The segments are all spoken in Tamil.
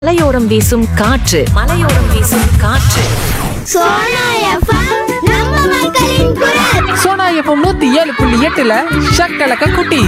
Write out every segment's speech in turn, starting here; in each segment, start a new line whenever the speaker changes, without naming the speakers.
மலையோரம் வீசும் காற்று மலையோரம் வீசும் காற்று
சோனா எஃப்எம் நம்ம மக்களின் குரல்
சோனா எஃப்எம் நூத்தி ஏழு புள்ளி எட்டுல ஷக்கலக்க குட்டி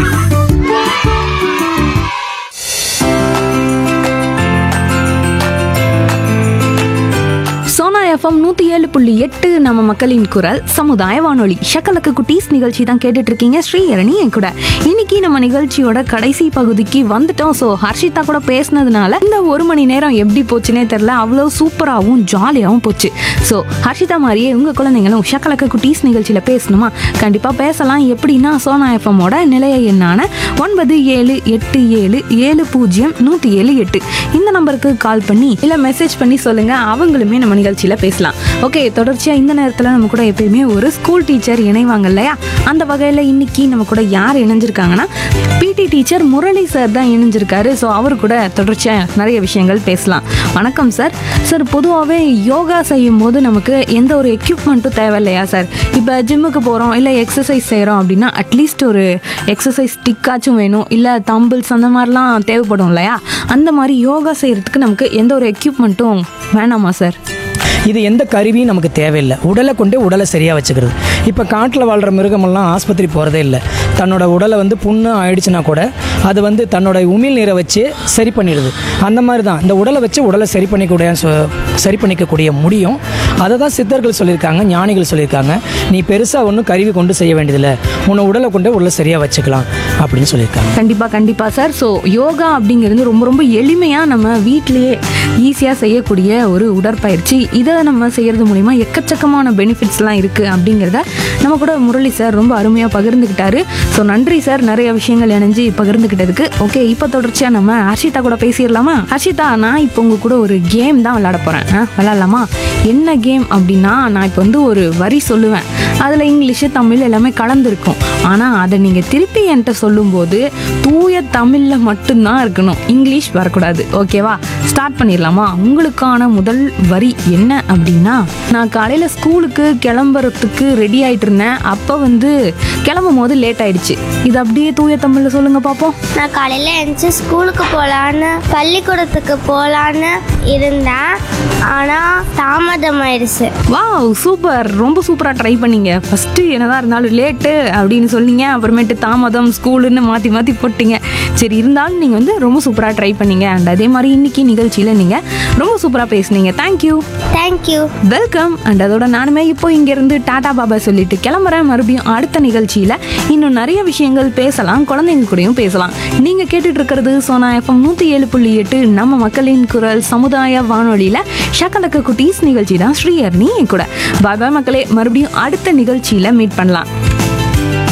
சோனா எஃப்எம் நூற்றி ஏழு புள்ளி எட்டு நம்ம மக்களின் குரல் சமுதாய வானொலி ஷக்கலக்கு குட்டீஸ் நிகழ்ச்சி தான் கேட்டுட்டு இருக்கீங்க ஸ்ரீஹரணி என் கூட இன்னைக்கு நம்ம நிகழ்ச்சியோட கடைசி பகுதிக்கு வந்துட்டோம் ஸோ ஹர்ஷிதா கூட பேசினதுனால இந்த ஒரு மணி நேரம் எப்படி போச்சுனே தெரில அவ்வளோ சூப்பராகவும் ஜாலியாகவும் போச்சு ஸோ ஹர்ஷிதா மாதிரியே உங்கள் குழந்தைங்களும் ஷக்கலக்க குட்டீஸ் நிகழ்ச்சியில் பேசணுமா கண்டிப்பாக பேசலாம் எப்படின்னா சோனா எஃப்எம்மோட நிலைய எண்ணான ஒன்பது ஏழு எட்டு ஏழு ஏழு பூஜ்ஜியம் நூற்றி ஏழு எட்டு இந்த நம்பருக்கு கால் பண்ணி இல்லை மெசேஜ் பண்ணி சொல்லுங்க அவங்களுமே நம்ம நிகழ்ச்சியில் பேசலாம் ஓகே தொடர்ச்சியாக இந்த நேரத்தில் நம்ம கூட எப்பயுமே ஒரு ஸ்கூல் டீச்சர் இணைவாங்க இல்லையா அந்த வகையில் இன்னைக்கு நம்ம கூட யார் இணைஞ்சிருக்காங்கன்னா பிடி டீச்சர் முரளி சார் தான் இணைஞ்சிருக்காரு ஸோ அவர் கூட தொடர்ச்சியாக நிறைய விஷயங்கள் பேசலாம் வணக்கம் சார் சார் பொதுவாகவே யோகா செய்யும் போது நமக்கு எந்த ஒரு எக்யூப்மெண்ட்டும் தேவை இல்லையா சார் இப்போ ஜிம்முக்கு போகிறோம் இல்லை எக்ஸசைஸ் செய்கிறோம் அப்படின்னா அட்லீஸ்ட் ஒரு எக்ஸசைஸ் ஸ்டிக்காச்சும் வேணும் இல்லை தம்பிள்ஸ் அந்த மாதிரிலாம் தேவைப்படும் இல்லையா அந்த மாதிரி யோகா செய்கிறதுக்கு நமக்கு எந்த ஒரு எக்யூப்மெண்ட்டும் வேணாமா சார்
இது எந்த கருவியும் நமக்கு தேவையில்லை உடலை கொண்டு உடலை சரியாக வச்சுக்கிறது இப்போ காட்டில் வாழ்கிற மிருகமெல்லாம் ஆஸ்பத்திரி போகிறதே இல்லை தன்னோட உடலை வந்து புண்ணு ஆயிடுச்சுன்னா கூட அது வந்து தன்னோட உமிழ் நீரை வச்சு சரி பண்ணிடுது அந்த மாதிரி தான் இந்த உடலை வச்சு உடலை சரி பண்ணிக்கூடிய சொ- சரி பண்ணிக்கக்கூடிய முடியும் அதை தான் சித்தர்கள் சொல்லியிருக்காங்க ஞானிகள் சொல்லியிருக்காங்க நீ பெருசாக ஒன்றும் கருவி கொண்டு செய்ய வேண்டியதில்லை உன்னை உடலை கொண்டு உடலை சரியாக வச்சுக்கலாம் அப்படின்னு சொல்லியிருக்காங்க
கண்டிப்பாக கண்டிப்பாக சார் ஸோ யோகா அப்படிங்கிறது ரொம்ப ரொம்ப எளிமையாக நம்ம வீட்டிலேயே ஈஸியாக செய்யக்கூடிய ஒரு உடற்பயிற்சி இதை நம்ம செய்கிறது மூலிமா எக்கச்சக்கமான பெனிஃபிட்ஸ்லாம் இருக்குது அப்படிங்கிறத நம்ம கூட முரளி சார் ரொம்ப அருமையாக பகிர்ந்துக்கிட்டாரு ஸோ நன்றி சார் நிறைய விஷயங்கள் இணைஞ்சு பகிர்ந்துக்கிட்டதுக்கு ஓகே இப்போ தொடர்ச்சியாக நம்ம ஹர்ஷிதா கூட பேசிடலாமா ஹர்ஷிதா நான் இப்போ உங்க கூட ஒரு கேம் தான் விளையாட போகிறேன் விளையாடலாமா என்ன கேம் அப்படின்னா நான் இப்போ வந்து ஒரு வரி சொல்லுவேன் அதில் இங்கிலீஷு தமிழ் எல்லாமே கலந்துருக்கும் ஆனால் அதை நீங்கள் திருப்பி என்கிட்ட சொல்லும்போது தூய தமிழில் மட்டும்தான் இருக்கணும் இங்கிலீஷ் வரக்கூடாது ஓகேவா ஸ்டார்ட் பண்ணிடலாமா உங்களுக்கான முதல் வரி என்ன அப்படின்னா நான் காலையில் ஸ்கூலுக்கு கிளம்புறதுக்கு ரெடி ஆயிட்டு இருந்தேன் அப்போ வந்து கிளம்பும் போது லேட் ஆயிடுச்சு இது அப்படியே தூய தமிழில் சொல்லுங்க பார்ப்போம்
நான் காலையில் எழுந்துச்சு ஸ்கூலுக்கு போகலான்னு பள்ளிக்கூடத்துக்கு போகலான்னு இருந்தேன் ஆனால் தாமதம் ஆயிடுச்சு
வாவ் சூப்பர் ரொம்ப சூப்பராக ட்ரை பண்ணீங்க ஃபஸ்ட்டு என்னதான் இருந்தாலும் லேட்டு அப்படின்னு சொன்னீங்க அப்புறமேட்டு தாமதம் ஸ்கூலுன்னு மாற்றி மாற்றி போட்டீங்க சரி இருந்தாலும் நீங்கள் வந்து ரொம்ப சூப்பராக ட்ரை பண்ணீங்க அண்ட் அதே மாதிரி இன்னைக்கு நிகழ்ச்சியில் நீங்கள் ரொம்ப சூப்பராக பேசுனீங்க தேங்க்யூ
தேங்க்யூ
வெல்கம் அண்ட் அதோட நானுமே இப்போ இங்கேருந்து டாடா பாபா சொல்லிட்டு கிளம்புறேன் மறுபடியும் அடுத்த நிகழ்ச்சியில் இன்னும் நிறைய விஷயங்கள் பேசலாம் குழந்தைங்க கூடயும் பேசலாம் நீங்கள் கேட்டுட்டு இருக்கிறது சோனா எஃப்எம் நூற்றி ஏழு புள்ளி எட்டு நம்ம மக்களின் குரல் சமுதாய வானொலியில் ஷக்கலக்க குட்டீஸ் நிகழ்ச்சி தான் ஸ்ரீஹர்னி என் கூட பாய் பாய் மக்களே மறுபடியும் அடுத்த நிகழ்ச்சியில் மீட் பண்ணலாம்